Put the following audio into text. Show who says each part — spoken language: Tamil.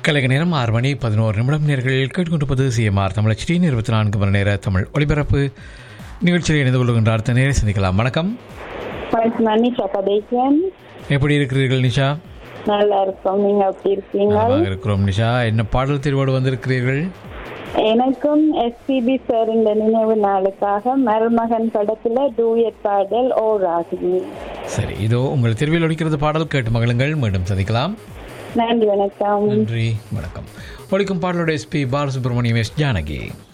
Speaker 1: கலைக நேரம் ஆறு மணி பதினோரு நிமிடம் நேர்களில் கேட்டுக்கொண்டிருப்பது சிஎம்ஆர் தமிழச்சி இருபத்தி நான்கு மணி நேர தமிழ் ஒளிபரப்பு நிகழ்ச்சியில் இணைந்து கொள்கின்ற அடுத்த நேரை சந்திக்கலாம் வணக்கம்
Speaker 2: வணக்கம் நான் நிஷா கதைக்கன்
Speaker 1: எப்படி இருக்கிறீர்கள் நிஷா
Speaker 2: நல்லா இருக்கோம் நீங்க எப்படி இருக்கீங்க
Speaker 1: நலமாக இருக்கிறோம் நிஷா என்ன பாடல் தேர்வோடு வந்திருக்கிறீர்கள்
Speaker 2: எனக்கும் எஸ்பிபி சார் இந்த நினைவு நாளுக்காக மருமகன் படத்துல டூயட் பாடல் ஓ ராகினி
Speaker 1: சரி இதோ உங்கள் தெருவில் ஒழிக்கிறது பாடல் கேட்டு மகளுங்கள் மீண்டும் சந்திக்கலாம்
Speaker 2: நன்றி வணக்கம்
Speaker 1: நன்றி வணக்கம் ஒழிக்கும் பாடலோட எஸ்பி பாலசுப்ரமணியம் எஸ் ஜானகி